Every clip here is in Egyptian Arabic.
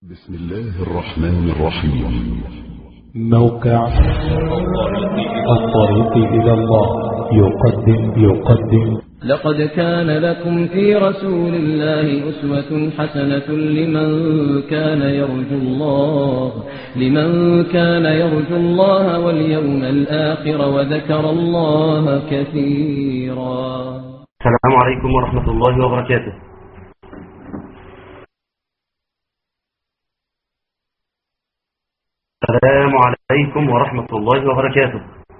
بسم الله الرحمن الرحيم موقع الطريق إلى الله يقدم يقدم لقد كان لكم في رسول الله أسوة حسنة لمن كان يرجو الله لمن كان يرجو الله واليوم الآخر وذكر الله كثيرا السلام عليكم ورحمة الله وبركاته السلام عليكم ورحمة الله وبركاته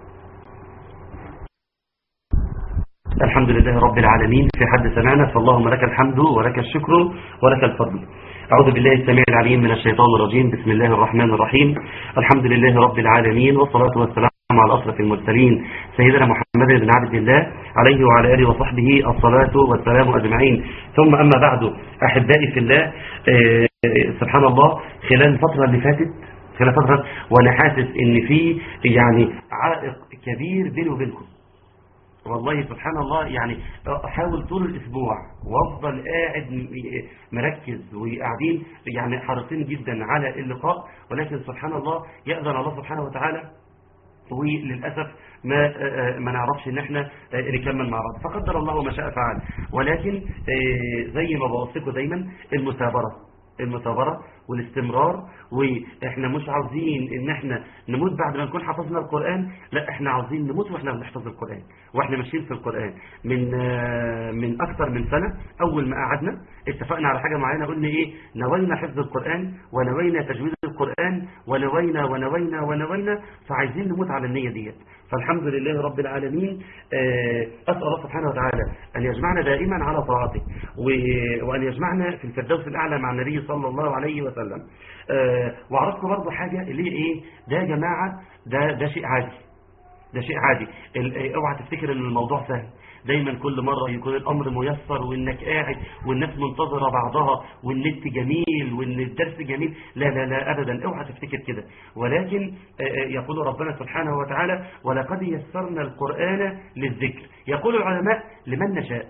الحمد لله رب العالمين في حد سمعنا فاللهم لك الحمد ولك الشكر ولك الفضل أعوذ بالله السميع العليم من الشيطان الرجيم بسم الله الرحمن الرحيم الحمد لله رب العالمين والصلاة والسلام على أشرف المرسلين سيدنا محمد بن عبد الله عليه وعلى آله وصحبه الصلاة والسلام أجمعين ثم أما بعد أحبائي في الله آه، سبحان الله خلال الفترة اللي فاتت خلال فترة وأنا حاسس إن في يعني عائق كبير بيني وبينكم والله سبحان الله يعني احاول طول الاسبوع وافضل قاعد م- مركز وقاعدين يعني حريصين جدا على اللقاء ولكن سبحان الله يأذن الله سبحانه وتعالى وللأسف ما ما نعرفش ان احنا نكمل مع بعض فقدر الله ما شاء فعل ولكن زي ما بوصيكم دايما المثابرة المثابرة والاستمرار واحنا مش عاوزين ان احنا نموت بعد ما نكون حفظنا القرآن لا احنا عاوزين نموت واحنا بنحفظ القرآن واحنا ماشيين في القرآن من آه، من اكتر من سنة اول ما قعدنا اتفقنا على حاجة معينة قلنا ايه نوينا حفظ القرآن ونوينا تجويد القرآن ونوينا ونوينا ونوينا فعايزين نموت على النية ديت فالحمد لله رب العالمين آه، أسأل الله سبحانه وتعالى أن يجمعنا دائما على طاعته و- وأن يجمعنا في الفردوس الأعلى مع النبي صلى الله عليه وسلم آه، وأعرفكم برضو حاجة اللي هي إيه ده يا جماعة ده, ده شيء عادي ده شيء عادي ال- آه، اوعى تفتكر ان الموضوع سهل دايما كل مرة يكون الامر ميسر وانك قاعد والناس منتظرة بعضها والنت جميل وان الدرس جميل لا لا لا ابدا اوعى تفتكر كده ولكن آه، آه، يقول ربنا سبحانه وتعالى ولقد يسرنا القرآن للذكر يقول العلماء لمن نشاء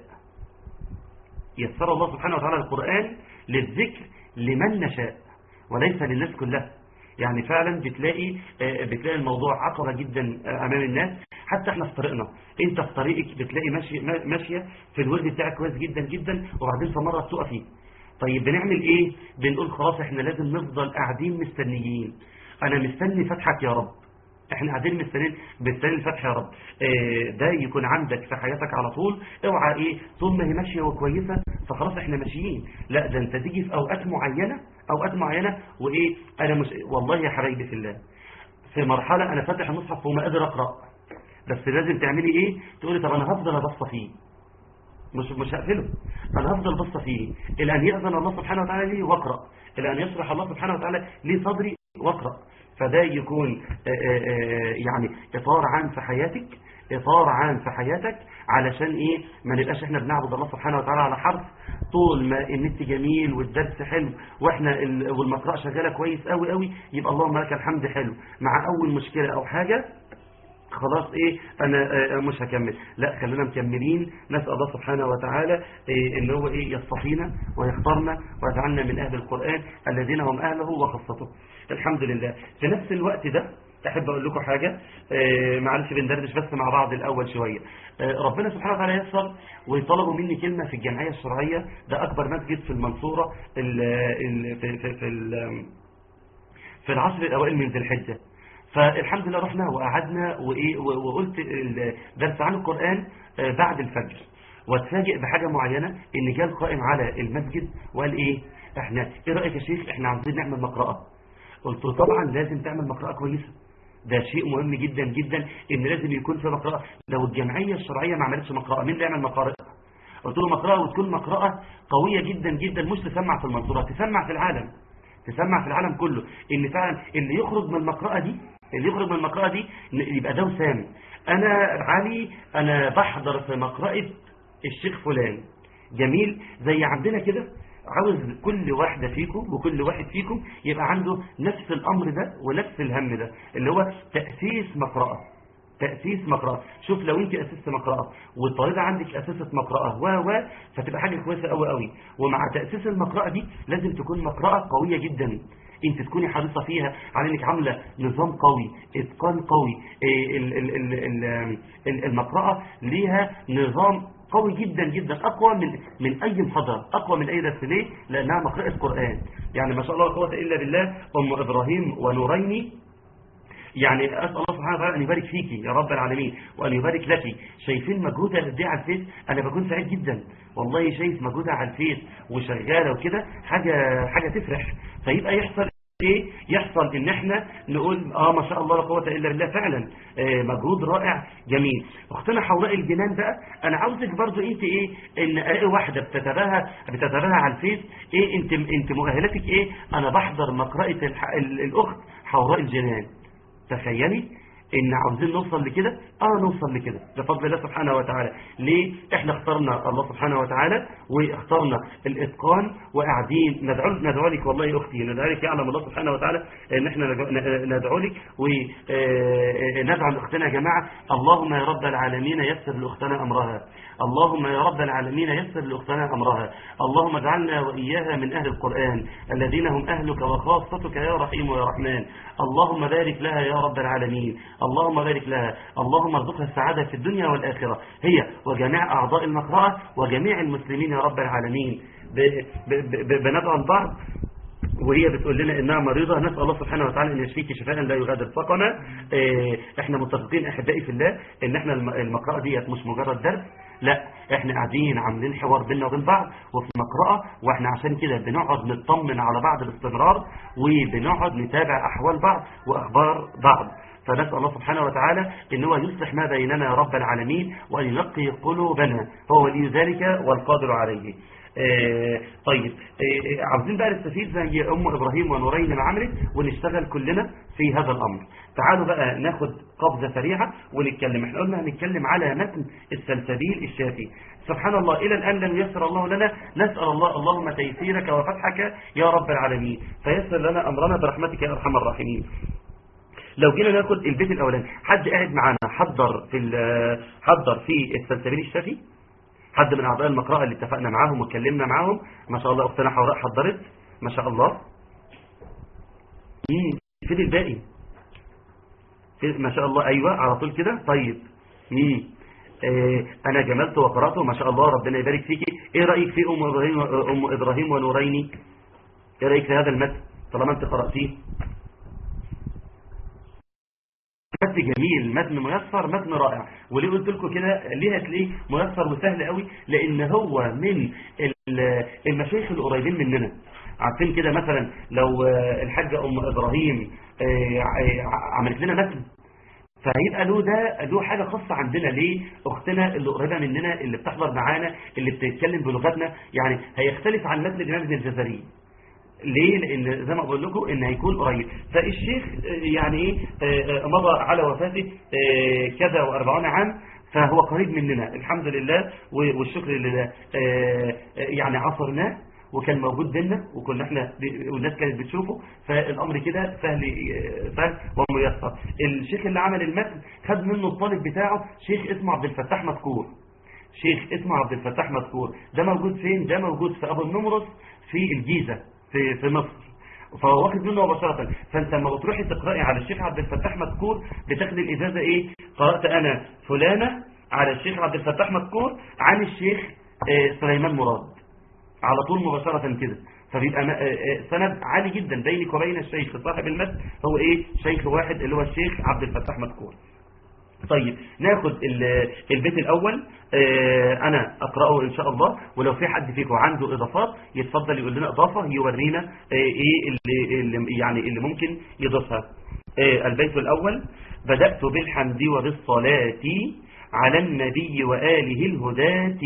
يسر الله سبحانه وتعالى القرآن للذكر لمن نشاء وليس للناس كلها يعني فعلا بتلاقي آه، بتلاقي الموضوع عقبة جدا آه، أمام الناس حتى احنا في طريقنا انت في طريقك بتلاقي ماشي ما- ماشية في الورد بتاعك كويس جدا جدا وبعدين في مرة تقع فيه طيب بنعمل ايه بنقول خلاص احنا لازم نفضل قاعدين مستنيين انا مستني فتحك يا رب احنا قاعدين مستنيين مستنيين الفتح يا رب اه ده يكون عندك في حياتك على طول اوعى ايه طول ما هي ماشيه وكويسه فخلاص احنا ماشيين لا ده انت تيجي في اوقات معينه اوقات معينه وايه انا مش والله يا حبايبي في الله في مرحله انا فاتح المصحف وما قادر اقرا بس لازم تعملي ايه تقولي طب انا هفضل ابص فيه مش مش هقفله انا هفضل بص فيه الى ان يأذن الله سبحانه وتعالى لي واقرا الى ان يشرح الله سبحانه وتعالى لي صدري واقرا فده يكون آه، آه، آه، يعني اطار عام في حياتك اطار عام في حياتك علشان ايه ما نبقاش احنا بنعبد الله سبحانه وتعالى على حرف طول ما النت جميل والدرس حلو واحنا ال- والمقرأة شغاله كويس قوي قوي يبقى اللهم لك الحمد حلو مع اول مشكله او حاجه خلاص ايه انا آه، مش هكمل لا خلينا مكملين نسال الله سبحانه وتعالى إيه ان هو ايه يصطفينا ويختارنا ويجعلنا من اهل القران الذين هم اهله وخاصته الحمد لله في نفس الوقت ده احب اقول لكم حاجه آه، معلش بندردش بس مع بعض الاول شويه آه، ربنا سبحانه وتعالى يسر وطلبوا مني كلمه في الجمعيه الشرعيه ده اكبر مسجد في المنصوره ال ال في في, في ال- في العشر الاوائل من ذي الحجه فالحمد لله رحنا وقعدنا وايه و- وقلت الدرس عن القرآن آه، بعد الفجر واتفاجئ بحاجة معينة ان جاء القائم على المسجد وقال ايه احنا ايه رأيك يا شيخ احنا عاوزين نعمل مقرأة قلت له طبعا لازم تعمل مقرأة كويسة ده شيء مهم جدا جدا ان لازم يكون في مقرأة لو الجمعية الشرعية ما عملتش مقرأة مين اللي يعمل مقرأة قلت له مقرأة وتكون مقرأة قوية جدا جدا مش تسمع في المنصورة تسمع في العالم تسمع في العالم كله ان فعلا اللي يخرج من المقرأة دي اللي يخرج من المقرأة دي ن- يبقى ده وسام انا علي انا بحضر في مقرأة الشيخ فلان جميل زي عندنا كده عاوز كل واحدة فيكم وكل واحد فيكم يبقى عنده نفس الامر ده ونفس الهم ده اللي هو تأسيس مقرأة تأسيس مقرأة شوف لو انت أسست مقرأة والطالبة عندك أسست مقرأة و و فتبقى حاجة كويسة قوي قوي ومع تأسيس المقرأة دي لازم تكون مقرأة قوية جدا انت تكوني حريصة فيها على انك عاملة نظام قوي اتقان قوي إيه ال- ال- ال- ال- ال- المقرأة ليها نظام قوي جدا جدا اقوى من من اي محاضره اقوى من اي درس ليه لانها مقرأة قرآن يعني ما شاء الله لا قوه الا بالله ام ابراهيم ونوريني يعني أسأل الله سبحانه وتعالى أن يبارك فيكي يا رب العالمين وأن يبارك لك شايفين مجهودها قد ايه على الفيس أنا بكون سعيد جدا والله شايف مجهودها على الفيس وشغالة وكده حاجة حاجة تفرح فيبقى يحصل ايه يحصل ان احنا نقول اه ما شاء الله لا قوه الا بالله فعلا آه مجهود رائع جميل اختنا حوراء الجنان بقى انا عاوزك برضو انت ايه ان الاقي واحده بتتابعها بتتابعها على الفيس ايه انت انت مؤهلاتك ايه انا بحضر مقرأة الح... ال- الاخت حوراء الجنان تخيلي ان عاوزين نوصل لكده اه نوصل لكده بفضل الله سبحانه وتعالى ليه احنا اخترنا الله سبحانه وتعالى واخترنا الاتقان وقاعدين ندعو ندعو لك والله يا اختي ندعو لك يعلم الله سبحانه وتعالى ان احنا ندعو- ندعو لك وندعو لاختنا يا جماعه اللهم يا رب العالمين يسر لاختنا امرها اللهم يا رب العالمين يسر لاختنا امرها اللهم اجعلنا واياها من اهل القران الذين هم اهلك وخاصتك يا رحيم ويا رحمن اللهم بارك لها يا رب العالمين اللهم بارك لها اللهم ارزقها السعادة في الدنيا والآخرة هي وجميع أعضاء المقرأة وجميع المسلمين يا رب العالمين ب- ب- ب- بندعو البعض وهي بتقول لنا انها مريضة نسأل الله سبحانه وتعالى ان يشفيك شفاء لا يغادر سقما إيه، احنا متفقين احبائي في الله ان احنا الم- المقرأة ديت مش مجرد درس لا احنا قاعدين عاملين حوار بيننا وبين بعض وفي مقرأة واحنا عشان كده بنقعد نطمن على بعض باستمرار وبنقعد نتابع احوال بعض واخبار بعض فنسأل الله سبحانه وتعالى ان هو يصلح ما بيننا يا رب العالمين وان ينقي قلوبنا هو ولي ذلك والقادر عليه آه، طيب آه، عاوزين بقى نستفيد زي ام ابراهيم ونورين ما عملت ونشتغل كلنا في هذا الامر تعالوا بقى ناخد قبضه سريعه ونتكلم احنا قلنا هنتكلم على متن السلسبيل الشافي سبحان الله الى الان لم يسر الله لنا نسال الله اللهم تيسيرك وفتحك يا رب العالمين فيسر لنا امرنا برحمتك يا ارحم الراحمين لو جينا ناخد البيت الاولاني حد قاعد معانا حضر في ال- حضر في السلسبيل الشافي حد من اعضاء المقرأة اللي اتفقنا معاهم واتكلمنا معاهم ما شاء الله اختنا حوراء حضرت ما شاء الله مم، فين الباقي فين- ما شاء الله ايوه على طول كده طيب مم. آه انا جملت وقراته ما شاء الله ربنا يبارك فيكي ايه رايك في ام ابراهيم ام ابراهيم ونوريني ايه رايك في هذا المتن طالما انت قراتيه متن جميل متن ميسر متن رائع وليه قلت لكم كده ليه هتلاقيه ميسر وسهل قوي لان هو من ال- المشايخ القريبين مننا عارفين كده مثلا لو آه، الحاجة ام ابراهيم آه، ع- عملت لنا متن فهيبقى له ده له حاجة خاصة عندنا ليه أختنا اللي قريبة مننا اللي بتحضر معانا اللي بتتكلم بلغتنا يعني هيختلف عن متن الإمام ابن الجزري ليه لان زي ما بقول لكم ان هيكون قريب فالشيخ آه، يعني ايه آه، آه، مضى على وفاته آه، كذا وأربعون عام فهو قريب مننا الحمد لله و- والشكر لله آه، آه، يعني عصرناه وكان موجود بينا وكنا احنا ب- والناس كانت بتشوفه فالامر كده سهل آه، سهل وميسر الشيخ اللي عمل المتن خد منه الطالب بتاعه شيخ اسمه عبد الفتاح مذكور شيخ اسمه عبد الفتاح مذكور ده موجود فين ده موجود في ابو النمرس في الجيزة في في مصر فهو واخد منه مباشرة فانت لما بتروحي تقرأي على الشيخ عبد الفتاح مذكور بتاخدي الإجازة ايه قرأت انا فلانة على الشيخ عبد الفتاح مذكور عن الشيخ آه، سليمان مراد على طول مباشرة كده فبيبقى م- آه، آه، سند عالي جدا بينك وبين الشيخ صاحب المتن هو ايه شيخ واحد اللي هو الشيخ عبد الفتاح مذكور طيب ناخد ال- البيت الأول آه، أنا أقرأه إن شاء الله ولو في حد فيكم عنده إضافات يتفضل يقول لنا إضافة يورينا آه، إيه اللي, اللي يعني اللي ممكن يضيفها آه، البيت الأول بدأت بالحمد وبالصلاة على النبي وآله الهداة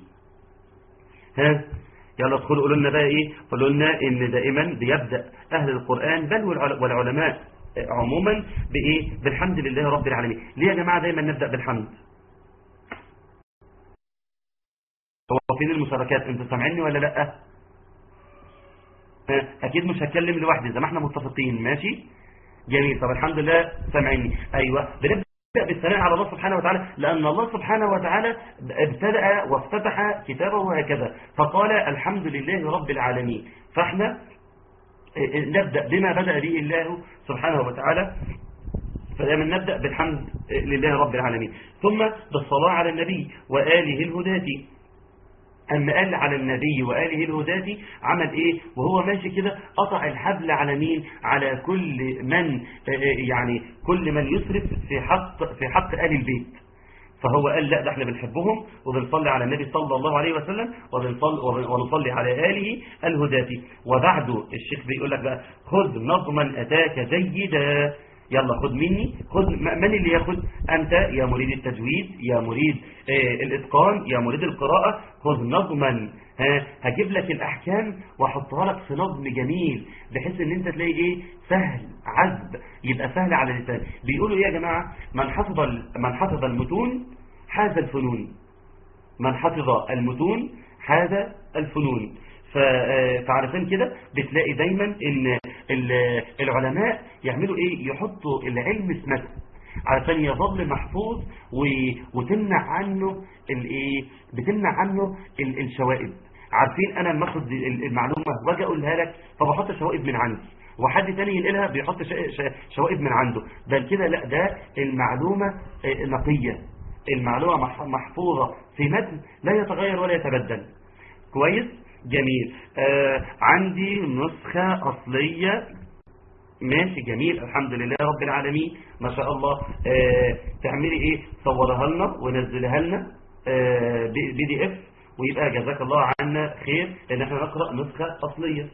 ها يلا ادخلوا قولوا لنا بقى ايه قولوا لنا ان دائما بيبدأ اهل القرآن بل والعل- والعلماء عموما بايه بالحمد لله رب العالمين ليه يا جماعة دايما نبدأ بالحمد هو فين المشاركات انتوا سامعيني ولا لا ها، اكيد مش هتكلم لوحدي زي ما احنا متفقين ماشي جميل طب الحمد لله سامعيني ايوه بنبدأ بالثناء على الله سبحانه وتعالى لأن الله سبحانه وتعالى ابتدأ وافتتح كتابه هكذا فقال الحمد لله رب العالمين فاحنا نبدأ بما بدأ به الله سبحانه وتعالى فدائما نبدأ بالحمد لله رب العالمين ثم بالصلاة على النبي وآله الهداتي أما قال على النبي وآله الهداتي عمل إيه وهو ماشي كده قطع الحبل على مين على كل من يعني كل من يسرف في حق في حق آل البيت فهو قال لا ده احنا بنحبهم وبنصلي على النبي صلى الله عليه وسلم وبنصلي, ونصلي على آله الهداتي وبعده الشيخ بيقول لك بقى خذ نظما أتاك جيدا يلا خد مني خد من اللي ياخد أنت يا مريد التجويد يا مريد آه الإتقان يا مريد القراءة خذ نظما ها هجيب لك الأحكام واحطها لك في نظم جميل بحيث ان انت تلاقي ايه سهل عذب يبقى سهل على اللسان بيقولوا ايه يا جماعة من حفظ من حفظ المتون حاز الفنون من حفظ المتون حاز الفنون فعارفين كده بتلاقي دايما ان العلماء يعملوا ايه يحطوا العلم في متن علشان يظل محفوظ وتمنع عنه الايه بتمنع عنه الشوائب عارفين انا لما اخد المعلومه واجي اقولها لك فبحط شوائب من عندي وحد تاني ينقلها بيحط شوائب من عنده بل كده لا ده المعلومه نقيه المعلومه محفوظه في متن لا يتغير ولا يتبدل كويس جميل آه عندي نسخة أصلية ماشي جميل الحمد لله رب العالمين ما شاء الله آه تعملي ايه صورها لنا ونزلها لنا آه بي دي اف ويبقى جزاك الله عنا خير ان احنا نقرأ نسخة أصلية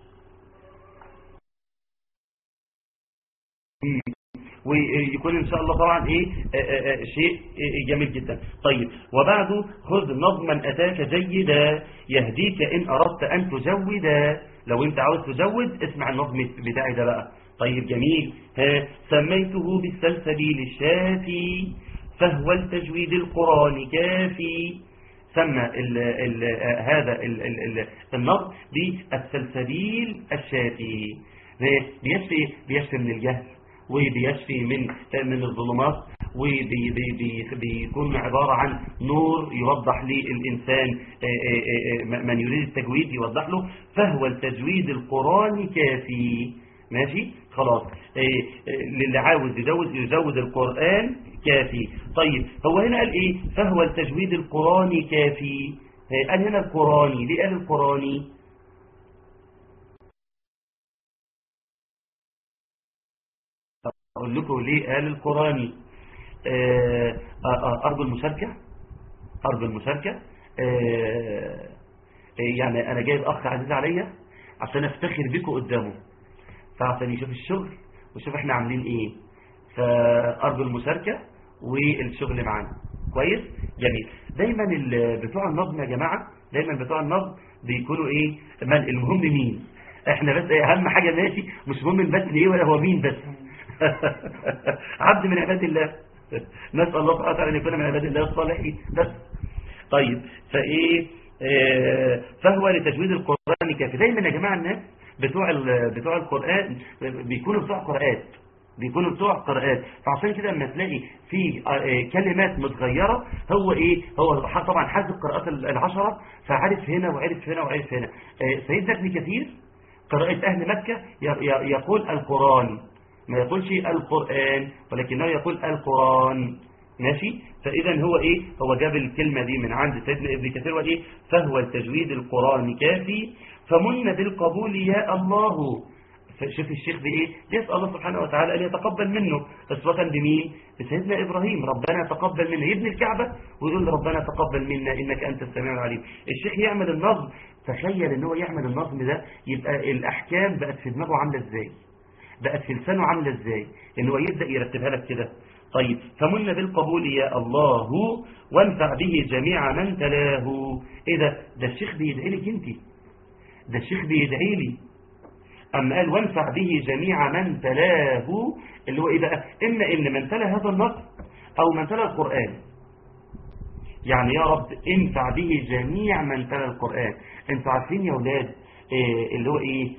ويكون ان شاء الله طبعا ايه آآ آآ شيء جميل جدا طيب وبعده خذ نظما اتاك جيدا يهديك ان اردت ان تجودا لو انت عاوز تجود اسمع النظم بتاعي ده بقى طيب جميل ها سميته بالسلسبيل الشافي فهو التجويد القرآن كافي سمى ال ال هذا ال ال النظم بالسلسبيل الشافي بيشفي بيشفي من الجهل وبيشفي من من الظلمات وبيكون عبارة عن نور يوضح للإنسان من يريد التجويد يوضح له فهو التجويد القرآن كافي ماشي خلاص للي عاوز يجوز يجوز القرآن كافي طيب هو هنا قال ايه فهو التجويد القرآن كافي قال هنا القرآني ليه قال القرآني أقول لكم ليه قال القرآني أرجو المشاركة أرجو المشاركة يعني أنا جايب أخ عزيز عليا عشان أفتخر بيكم قدامه فعشان يشوف الشغل ويشوف احنا عاملين ايه فأرجو المشاركة والشغل معانا كويس جميل دايما بتوع النظم يا جماعة دايما بتوع النظم بيكونوا ايه من المهم مين احنا بس اهم حاجة ماشي مش مهم المتن ايه ولا هو مين بس عبد من عباد الله نسأل الله سبحانه وتعالى أن يكون من عباد الله الصالحين بس طيب فإيه آه فهو لتجويد القرآن كافي دايما يا جماعة الناس بتوع بتوع القرآن بيكونوا بتوع قراءات بيكونوا بتوع قراءات فعشان كده لما تلاقي في كلمات متغيرة هو ايه هو طبعا حاسب القراءات العشرة فعرف هنا وعرف هنا وعرف هنا سيدنا ابن كثير قراءة أهل مكة يقول القرآن ما يقولش القرآن ولكنه يقول القرآن ماشي فإذا هو إيه هو جاب الكلمة دي من عند سيدنا ابن كثير وإيه فهو التجويد القرآن كافي فمن بالقبول يا الله شوف الشيخ بإيه يسأل الله سبحانه وتعالى أن يتقبل منه أسوة بمين بسيدنا إبراهيم ربنا تقبل منا يبني الكعبة ويقول ربنا تقبل منا إنك أنت السميع العليم الشيخ يعمل النظم تخيل ان هو يعمل النظم ده يبقى الأحكام بقت في دماغه عاملة إزاي بقت في لسانه عاملة ازاي ان هو يبدأ يرتبها لك كده طيب فمن بالقبول يا الله وانفع به جميع من تلاه ايه ده ده الشيخ بيدعي لك انت ده الشيخ بيدعي لي اما قال وانفع به جميع من تلاه اللي هو ايه بقى اما ان من تلا هذا النص او من تلا القرآن يعني يا رب انفع به جميع من تلا القرآن انتوا عارفين يا اولاد إيه اللي هو ايه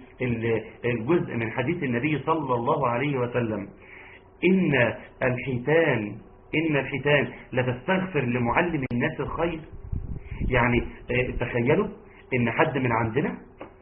الجزء من حديث النبي صلى الله عليه وسلم إن الحيتان إن الحيتان لتستغفر لمعلم الناس الخير يعني آه، تخيلوا إن حد من عندنا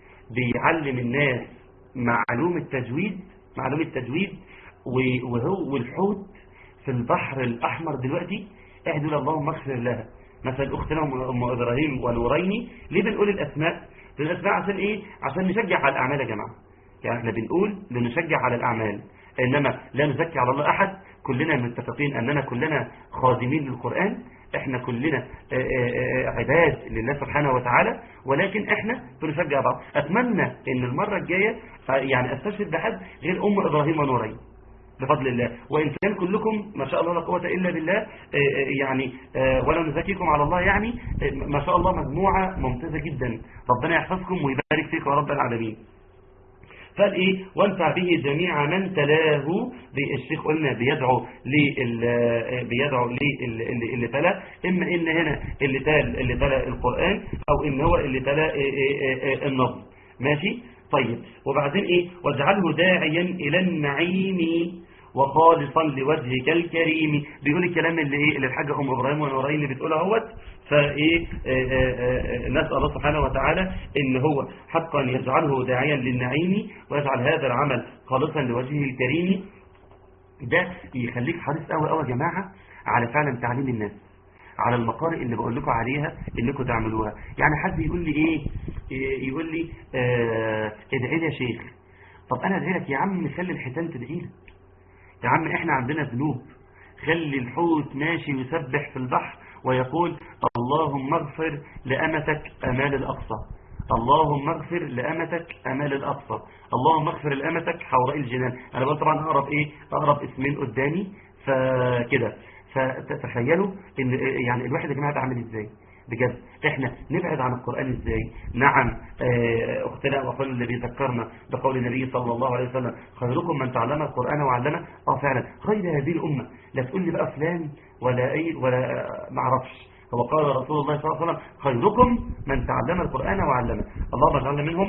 بيعلم الناس معلوم التجويد معلوم التجويد و- وهو والحوت في البحر الأحمر دلوقتي اهدوا له اللهم اغفر لها مثلا أختنا أم أم إبراهيم ونوريني ليه بنقول الأسماء الأسماء عشان إيه عشان نشجع على الأعمال يا جماعة يعني احنا بنقول لنشجع على الأعمال إنما لا نزكي على الله أحد كلنا متفقين أننا كلنا خادمين للقرآن احنا كلنا آه، آه، آه، عباد لله سبحانه وتعالى ولكن احنا بنشجع بعض اتمنى ان المرة الجاية آه، يعني استشهد بحد غير ام ابراهيم ونورين بفضل الله وإن كان كلكم ما شاء الله لا قوة إلا بالله آه، آه، يعني آه، ولا نزكيكم على الله يعني آه، ما شاء الله مجموعة ممتازة جدا ربنا يحفظكم ويبارك فيكم يا رب العالمين قال ايه وانفع به جميع من تلاه الشيخ قلنا بيدعو لل بيدعو لل اللي, اللي تلا اما ان هنا اللي تال اللي تلا القرآن او ان هو اللي تلا إيه إيه إيه النظم ماشي طيب وبعدين ايه واجعله داعيا الى النعيم وخالصا لوجهك الكريم بيقول الكلام اللي ايه اللي الحاجه ام ابراهيم ونورين اللي بتقولها اهوت فايه آه، آه، آه، نسال الله سبحانه وتعالى ان هو حقا يجعله داعيا للنعيم ويجعل هذا العمل خالصا لوجهه الكريم ده يخليك حريص قوي قوي يا جماعه على فعلا تعليم الناس على المقارئ اللي بقول لكم عليها انكم تعملوها يعني حد يقول لي ايه إيه، يقول لي آه، ادعي لي يا شيخ طب انا ادعي لك يا عم خلي الحيتان تدعي لك يا عم احنا عندنا ذنوب خلي الحوت ماشي يسبح في البحر ويقول اللهم اغفر لأمتك أمال الأقصى اللهم اغفر لأمتك أمال الأقصى اللهم اغفر لأمتك حوراء الجنان أنا بقول طبعا أقرب إيه أقرب اسمين قدامي فكده فتخيلوا إن يعني الواحد يا جماعة ده عامل إزاي بجد احنا نبعد عن القرآن ازاي نعم آه، اختنا واخونا اللي بيذكرنا بقول النبي صلى الله عليه وسلم خيركم من تعلم القرآن وعلمه اه فعلا خير هذه الأمة لا تقول لي بقى فلان ولا اي ولا معرفش هو قال رسول الله صلى الله عليه وسلم خيركم من تعلم القرآن وعلمه اللهم اجعلنا منهم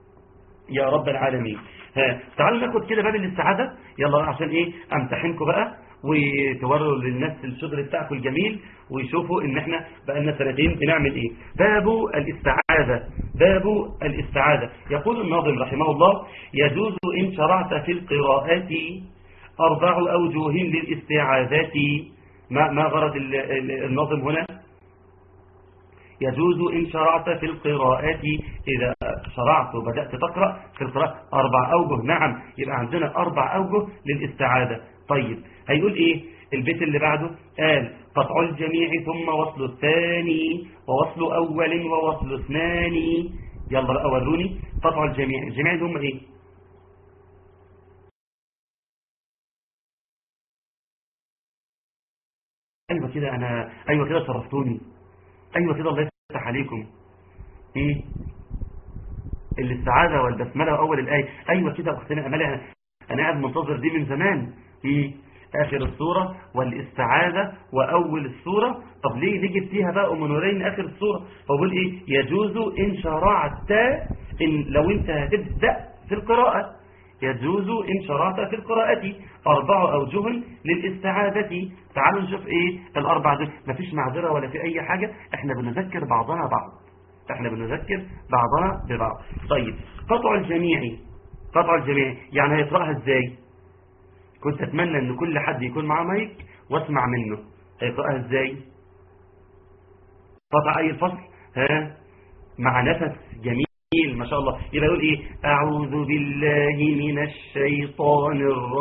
يا رب العالمين ها تعالوا ناخد كده باب الاستعاذة يلا بقى عشان ايه امتحنكم بقى وتوروا للناس الشغل بتاعكم الجميل ويشوفوا ان احنا بقالنا سنتين بنعمل ايه باب الاستعاذة باب الاستعاذة يقول الناظم رحمه الله يجوز ان شرعت في القراءات اربع اوجه للاستعاذات ما ما غرض ال- ال- الناظم هنا يجوز إن شرعت في القراءات إذا شرعت وبدأت تقرأ في القراءة أربع أوجه نعم يبقى عندنا أربع أوجه للاستعادة طيب هيقول إيه البيت اللي بعده قال قطع الجميع ثم وصل الثاني ووصل أول ووصل اثنان يلا بقى وروني قطع الجميع الجميع اللي هم إيه أيوة كده أنا أيوة كده شرفتوني أيوة كده الله يفتح عليكم إيه الاستعاذة والبسملة وأول الآية أيوة كده أختنا أمالي أنا, أنا قاعد منتظر دي من زمان إيه آخر السورة والاستعاذة وأول السورة طب ليه ليه جبتيها بقى أم نورين آخر السورة فبقول إيه يجوز إن شرعت إن لو أنت هتبدأ في القراءة يجوز إن شرعت في القراءة أربع أوجه للاستعاذة تعالوا نشوف إيه الأربع دول مفيش معذرة ولا في أي حاجة إحنا بنذكر بعضنا بعض إحنا بنذكر بعضنا ببعض طيب قطع الجميع قطع الجميع يعني هيقرأها إزاي كنت أتمنى أن كل حد يكون معاه مايك واسمع منه هيقرأها إزاي قطع أي الفصل ها مع نفس جميل ما شاء الله يبقى يقول ايه اعوذ بالله من الشيطان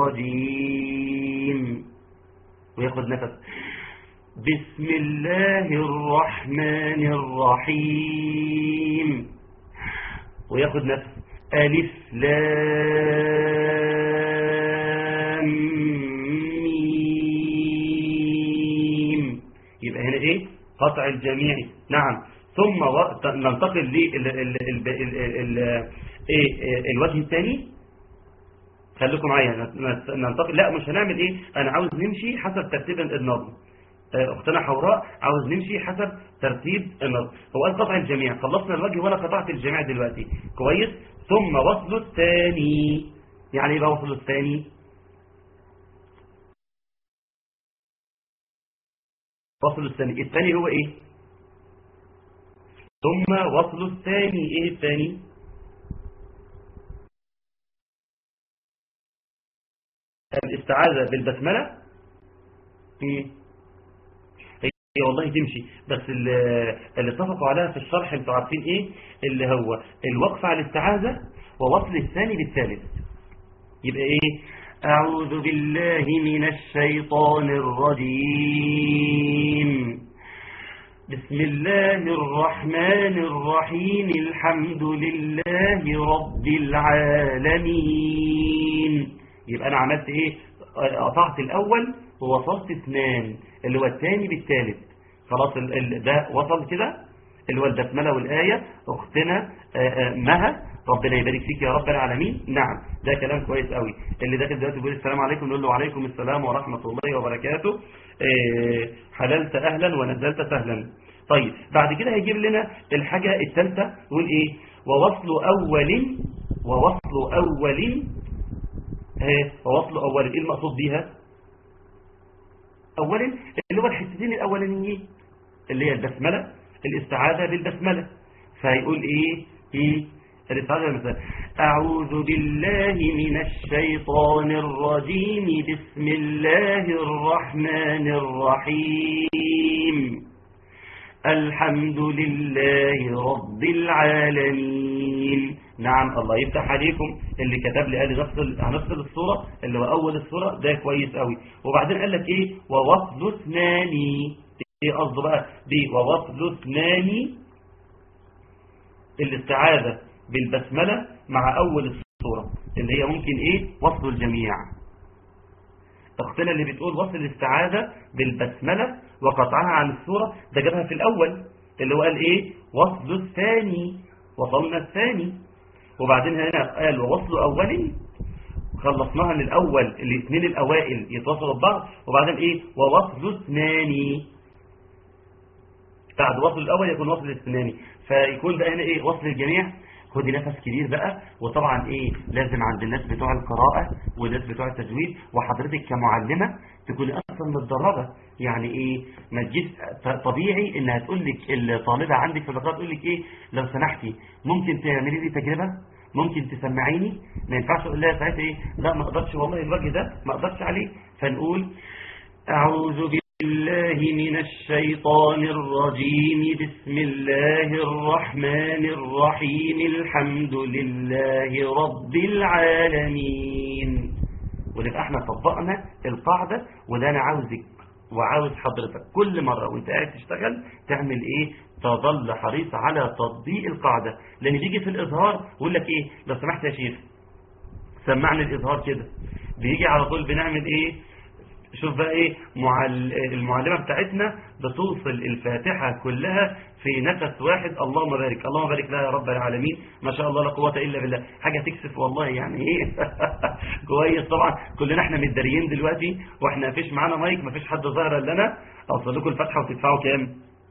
الرجيم وياخد نفس بسم الله الرحمن الرحيم وياخد نفس الف لام ميم يبقى هنا ايه قطع الجميع نعم ثم و... ننتقل للوجه الثاني خليكم معايا ننتقل لا مش هنعمل ايه انا عاوز نمشي حسب ترتيب النظم اختنا حوراء عاوز نمشي حسب ترتيب النظم هو قال قطع الجميع خلصنا الوجه وانا قطعت الجميع دلوقتي كويس ثم وصل الثاني يعني ايه بقى وصل الثاني وصل الثاني الثاني هو ايه ثم وصل الثاني ايه الثاني الاستعاذة بالبسملة ايه هي والله تمشي بس اللي اللي اتفقوا عليها في الشرح انتوا عارفين ايه اللي هو الوقف على الاستعاذة ووصل الثاني بالثالث يبقى ايه اعوذ بالله من الشيطان الرجيم بسم الله الرحمن الرحيم الحمد لله رب العالمين يبقى انا عملت ايه قطعت الاول ووصلت اثنان اللي هو الثاني بالثالث خلاص ال- ال- ده وصل كده اللي هو البسمله والايه اختنا آه، آه، مها ربنا يبارك فيك يا رب العالمين نعم ده كلام كويس قوي اللي داخل دلوقتي بيقول السلام عليكم نقول له وعليكم السلام ورحمه الله وبركاته آه، حللت اهلا ونزلت سهلا طيب بعد كده هيجيب لنا الحاجه الثالثه يقول ايه ووصل اول ووصل اول آه، ووصل اول ايه المقصود بيها اولا اللي هو الحتتين الاولانيين اللي هي البسمله الاستعاذه بالبسمله فهيقول ايه ايه الاستعاذه بالبسمله اعوذ بالله من الشيطان الرجيم بسم الله الرحمن الرحيم الحمد لله رب العالمين نعم الله يفتح عليكم اللي كتب لي قال لي نفصل هنفصل الصورة اللي هو أول الصورة ده كويس قوي وبعدين قال لك إيه ووصل اثناني إيه قصده بقى دي ووصل اثناني الاستعاذة بالبسملة مع أول الصورة اللي هي ممكن إيه وصل الجميع اختنا اللي بتقول وصل الاستعاذة بالبسملة وقطعها عن السورة ده جابها في الأول اللي هو قال إيه وصل الثاني وصلنا الثاني وبعدين هنا قال ووصل أول خلصناها من الأول الاثنين الأوائل يتوصلوا ببعض وبعدين إيه ووصل اثناني بعد وصل الأول يكون وصل الثاني فيكون بقى هنا إيه وصل الجميع خدي نفس كبير بقى وطبعا ايه لازم عند الناس بتوع القراءة والناس بتوع التجويد وحضرتك كمعلمة تكوني اصلا متدربة يعني ايه ما تجيش طبيعي انها تقول لك الطالبة عندك في القراءة تقول لك ايه لو سمحتي ممكن تعملي لي تجربة ممكن تسمعيني ما ينفعش اقول لها ساعتها ايه لا ما اقدرش والله الوجه ده ما اقدرش عليه فنقول اعوذ بالله من الشيطان الرجيم بسم الله الرحمن الرحيم الحمد لله رب العالمين ونبقى احنا طبقنا القاعدة وده انا عاوزك وعاوز حضرتك كل مرة وانت قاعد تشتغل تعمل ايه تظل حريص على تطبيق القاعدة لان بيجي في الاظهار يقول لك ايه لو سمحت يا شيخ سمعني الاظهار كده بيجي على طول بنعمل ايه شوف بقى ايه معل... المعلمة بتاعتنا بتوصل الفاتحة كلها في نفس واحد اللهم بارك اللهم بارك لها يا رب العالمين ما شاء الله لا قوة إلا بالله حاجة تكسف والله يعني ايه كويس طبعا كلنا احنا متداريين دلوقتي واحنا مفيش معانا مايك مفيش حد ظاهر الا انا اوصل لكم الفاتحة وتدفعوا كام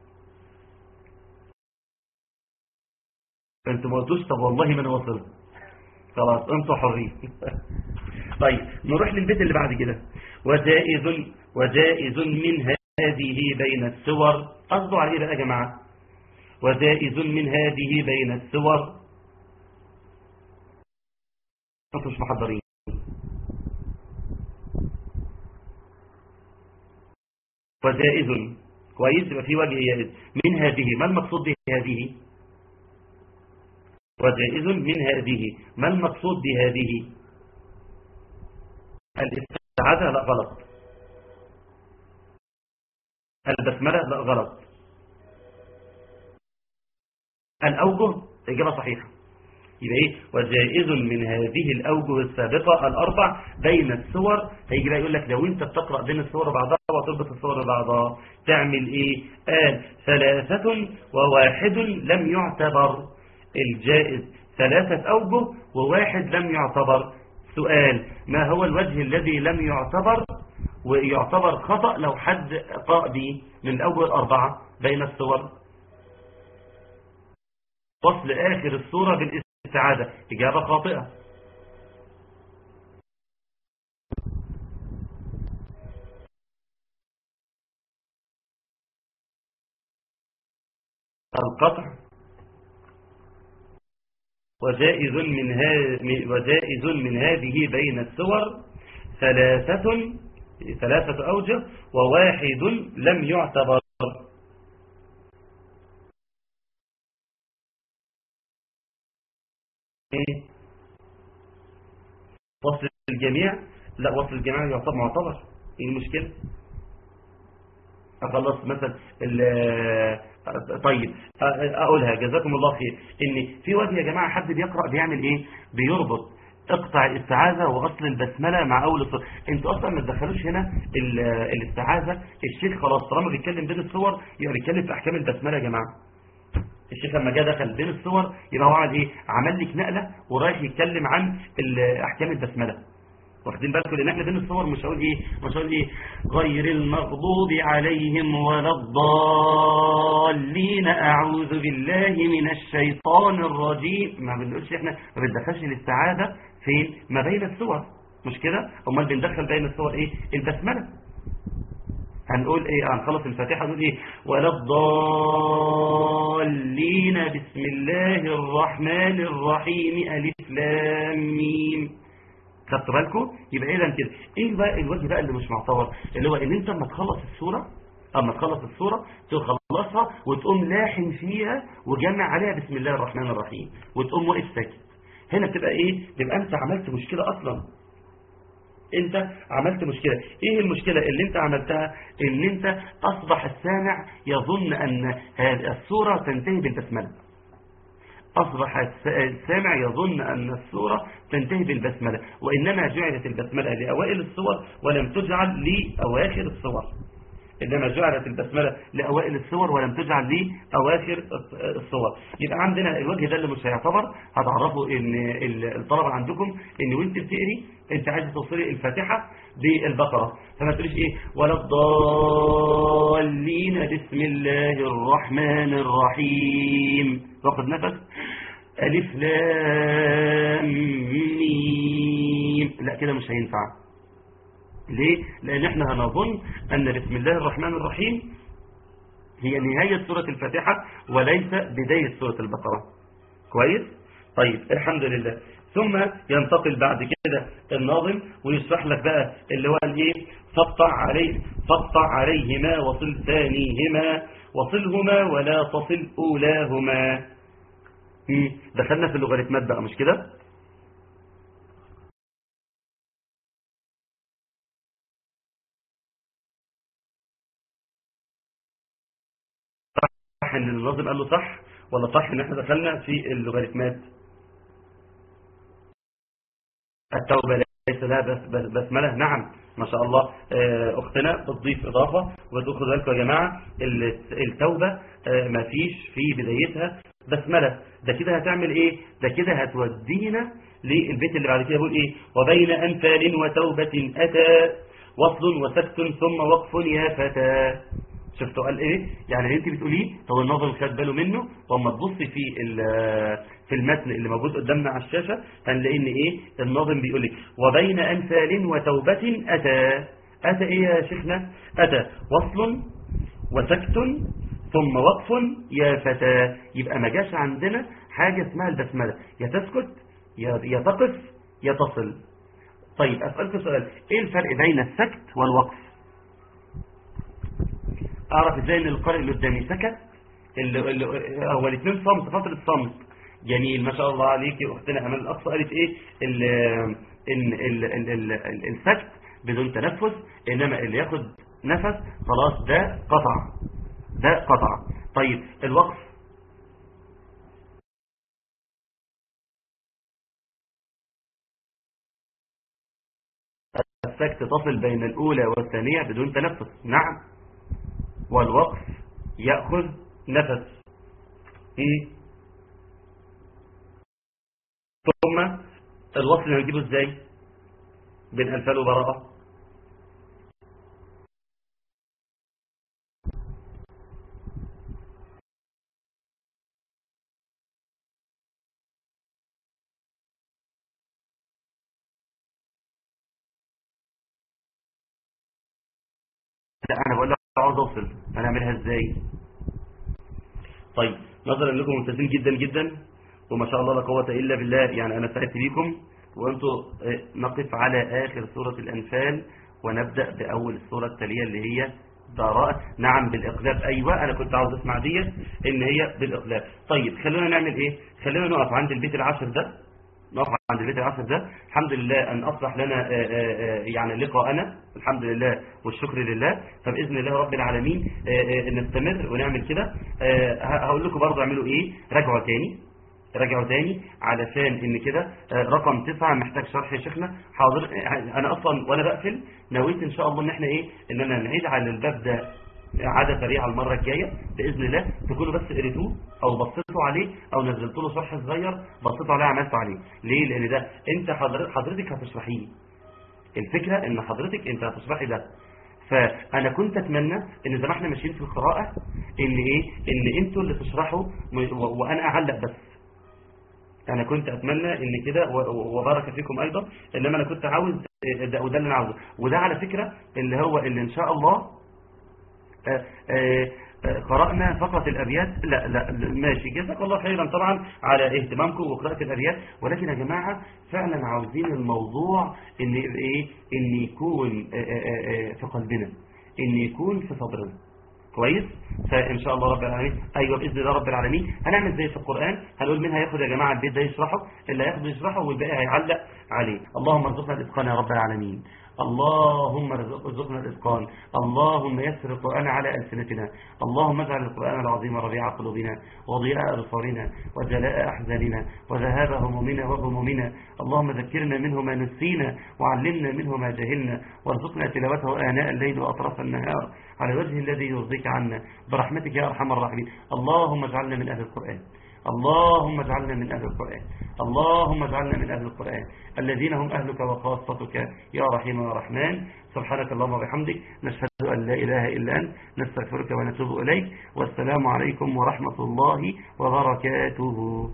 انتوا ما قلتوش طب والله ما انا وصلت خلاص انتوا حرين طيب نروح للبيت اللي بعد كده وجائز وجائز من هذه بين السور قصدوا على ايه بقى يا جماعه وجائز من هذه بين السور انتوا مش محضرين وجائز كويس يبقى في وجه جائز من هذه ما المقصود بهذه وجائز من هذه ما المقصود بهذه الاستعاذة لا غلط البسملة لا غلط الأوجه إجابة صحيحة يبقى إيه وجائز من هذه الأوجه السابقة الأربع بين السور هيجي بقى يقول لك لو أنت بتقرأ بين السور بعضها وتربط السور ببعضها تعمل إيه قال ثلاثة وواحد لم يعتبر الجائز ثلاثة أوجه وواحد لم يعتبر سؤال ما هو الوجه الذي لم يعتبر ويعتبر خطأ لو حد قاء به من الأول أربعة بين الصور وصل آخر الصورة بالاستعادة إجابة خاطئة القطع وجائز من, ها وجائز من هذه بين السور ثلاثة ثلاثة أوجه وواحد لم يعتبر وصل الجميع لا وصل الجميع يعتبر معتبر ايه المشكلة اخلص مثلا طيب اقولها جزاكم الله خير ان في وقت يا جماعة حد بيقرأ بيعمل ايه بيربط اقطع الاستعاذة واصل البسملة مع اول الصور انتوا اصلا ما تدخلوش هنا الاستعاذة الشيخ خلاص طالما بيتكلم بين الصور يبقى بيتكلم في احكام البسملة يا جماعة الشيخ لما جاء دخل بين الصور يبقى هو عمل ايه عمل لك نقلة ورايح يتكلم عن احكام البسملة واخدين بالكم لان احنا بين الصور مش هقول ايه مش هقول ايه غير المغضوب عليهم ولا الضالين اعوذ بالله من الشيطان الرجيم ما بنقولش احنا ما بندخلش الاستعاذه فين ما بين الصور مش كده امال بندخل بين الصور ايه البسمله هنقول ايه هنخلص الفاتحه نقول ايه ولا الضالين بسم الله الرحمن الرحيم الف لام ميم خدتوا بالكم يبقى اذا كده ايه بقى الوجه بقى اللي مش معتبر اللي هو ان انت لما تخلص السوره اما تخلص السوره تخلصها وتقوم لاحن فيها وجمع عليها بسم الله الرحمن الرحيم وتقوم واقف ساكت هنا بتبقى ايه بيبقى انت عملت مشكله اصلا انت عملت مشكلة ايه المشكلة اللي انت عملتها ان انت اصبح السامع يظن ان هذه السورة تنتهي بالبسملة أصبح السامع يظن أن السورة تنتهي بالبسملة وإنما جعلت البسملة لأوائل السور ولم تجعل لأواخر السور إنما جعلت البسملة لأوائل السور ولم تجعل لأواخر السور يبقى عندنا الوجه ده اللي مش هيعتبر هتعرفوا إن الطلبة عندكم إن وانت بتقري انت عايز توصلي الفاتحة بالبقرة فما تقوليش ايه ولا الضالين بسم الله الرحمن الرحيم واخد نفس ألف لام ميم لا كده مش هينفع ليه؟ لأن احنا هنظن أن بسم الله الرحمن الرحيم هي نهاية سورة الفاتحة وليس بداية سورة البقرة كويس؟ طيب الحمد لله ثم ينتقل بعد كده الناظم ويشرح لك بقى اللي هو الايه فاقطع عليه فاقطع عليهما وصل ثانيهما وصلهما ولا تصل اولاهما دخلنا في اللوغاريتمات بقى مش كده صح ان الناظم قال له صح ولا صح ان احنا دخلنا في اللوغاريتمات التوبة ليس لها بسملة نعم ما شاء الله اختنا بتضيف اضافة وتأخذ بالكم يا جماعة التوبة ما فيش في بدايتها بسملة ده كده هتعمل ايه ده كده هتودينا للبيت اللي بعد كده بيقول ايه وبين امثال وتوبة اتى وصل وسكت ثم وقف يا فتى شفتوا قال ايه يعني اللي انت بتقوليه هو النظر خد باله منه واما تبصي في في المتن اللي موجود قدامنا على الشاشة هنلاقي ان ايه الناظم بيقول لك وبين امثال وتوبة اتى اتى ايه يا شيخنا اتى وصل وسكت ثم وقف يا فتى يبقى ما جاش عندنا حاجة اسمها البسملة يا تسكت يا تقف يا تصل طيب اسألك سؤال ايه الفرق بين السكت والوقف اعرف ازاي ان القارئ اللي قدامي سكت اللي اللي هو الاثنين صمت فتره صمت جميل ما شاء الله عليك يا اختنا امال الاقصى قالت ايه ال ال ال ال ال ال السكت بدون تنفس انما اللي ياخد نفس خلاص ده قطع ده قطع طيب الوقف السكت تصل بين الأولى والثانية بدون تنفس نعم والوقف يأخذ نفس إيه؟ ثم الوصل نجيبه ازاي بين أنفال وبراءة لا أنا بقول لك عاوز أوصل هنعملها ازاي طيب نظرا انكم ممتازين جدا جدا وما شاء الله لا قوه الا بالله يعني انا سعدت بيكم وانتم آه، نقف على اخر سوره الانفال ونبدا باول السوره التاليه اللي هي براءة نعم بالإقلاب أيوة أنا كنت عاوز أسمع ديت إن هي بالإقلاب طيب خلونا نعمل إيه خلونا نقف عند البيت العاشر ده نقف عند البيت العاشر ده الحمد لله أن أصلح لنا آه، آه، آه، يعني لقاءنا الحمد لله والشكر لله فبإذن الله رب العالمين آه، آه، نستمر ونعمل كده آه، ه- هقول لكم برضه اعملوا إيه راجعوا تاني راجعوا تاني علشان ان كده آه، رقم تسعة محتاج شرح يا شيخنا حاضر آه، انا اصلا وانا بقفل نويت ان شاء الله ان احنا ايه ان انا نعيد على الباب ده عادة سريعة المرة الجاية بإذن الله تكونوا بس قريتوه أو بصيتوا عليه أو نزلتوا له شرح صغير بصيتوا عليه عملتوا عليه ليه؟ لأن ده أنت حضرتك, حضرتك هتشرحيه الفكرة إن حضرتك أنت هتشرحي ده فأنا كنت أتمنى إن زي ما احنا ماشيين في القراءة إن إيه؟ إن أنتوا اللي تشرحوا م- و- وأنا أعلق بس انا كنت اتمنى ان كده و- و- وبارك فيكم ايضا انما انا كنت عاوز ده وده اللي انا عاوزه وده على فكرة اللي هو اللي ان شاء الله آه، آه، آه، قرأنا فقط الأبيات لا لا لا، ماشي جزاك الله خيرا طبعا على اهتمامكم وقراءة الأبيات ولكن يا جماعة فعلا عاوزين الموضوع ان يبقى ايه ان يكون آه، آه، آه، في قلبنا ان يكون في صدرنا كويس فان شاء الله رب العالمين ايوه باذن الله رب العالمين هنعمل زي في القران هنقول مين هياخد يا جماعه البيت ده يشرحه اللي هياخده يشرحه والباقي هيعلق عليه اللهم ارزقنا الاتقان يا رب العالمين اللهم ارزق- ارزقنا الاتقان اللهم يسر القران على السنتنا اللهم اجعل القران العظيم ربيع قلوبنا وضياء ابصارنا وجلاء احزاننا وذهاب همومنا وغمومنا اللهم ذكرنا منه ما نسينا وعلمنا منه ما جهلنا وارزقنا تلاوته آناء الليل وأطراف النهار على الوجه الذي يرضيك عنا برحمتك يا أرحم الراحمين اللهم اجعلنا من أهل القرآن اللهم اجعلنا من أهل القرآن اللهم اجعلنا من أهل القرآن الذين هم أهلك وخاصتك يا رحيم يا رحمن سبحانك اللهم وبحمدك نشهد أن لا إله إلا أنت نستغفرك ونتوب إليك والسلام عليكم ورحمة الله وبركاته